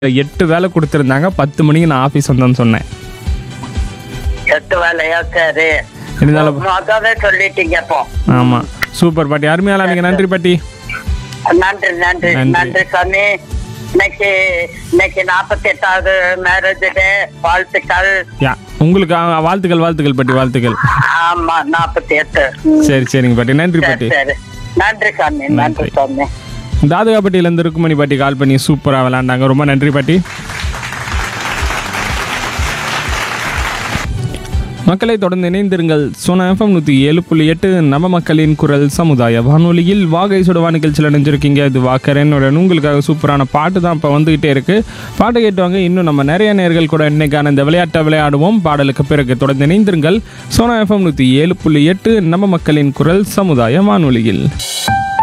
எட்டு வேலை கொடுத்துருந்தாங்க பத்து மணிக்கு நான் ஆஃபீஸ் வந்தேன்னு சொன்னேன் எட்டு வேலையா சரி இருந்தாலும் மொதவே சொல்லிட்டீங்க அப்போ ஆமாம் சூப்பர் பாட்டி அருமையால நீங்கள் நன்றி பாட்டி நன்றி நன்றி நன்றி. நன்றி சாமி இன்னைக்கு இன்னைக்கு நாற்பத்தி எட்டாவது மேரேஜ் டே வாழ்த்துக்கள் யா உங்களுக்கு ஆ, வாழ்த்துக்கள் வாழ்த்துக்கள் பாட்டி வாழ்த்துக்கள் ஆமா நாற்பத்தி எட்டு சரி சரிங்க பாட்டி நன்றி சரி பாட்டி சரி நன்றி சாமி நன்றி நன்றி. சாமி தாதுகாப்பட்டியிலேருந்து ருக்குமணி பாட்டி கால் பண்ணி சூப்பராக விளாண்டாங்க ரொம்ப நன்றி பாட்டி மக்களை தொடர்ந்து இணைந்திருங்கள் சோனா எஃப்எம் நூற்றி ஏழு புள்ளி எட்டு நம்ம மக்களின் குரல் சமுதாய வானொலியில் வாகை சுடவா நிகழ்ச்சியில் இணைஞ்சிருக்கீங்க இது வாக்கரனுடன் உங்களுக்காக சூப்பரான பாட்டு தான் இப்போ வந்துகிட்டே இருக்கு பாட்டு கேட்டுவாங்க இன்னும் நம்ம நிறைய நேர்கள் கூட இன்னைக்கான இந்த விளையாட்டை விளையாடுவோம் பாடலுக்கு பிறகு தொடர்ந்து இணைந்திருங்கள் சோனா எஃப்எம் நூற்றி ஏழு புள்ளி எட்டு நம்ம மக்களின் குரல் சமுதாய வானொலியில்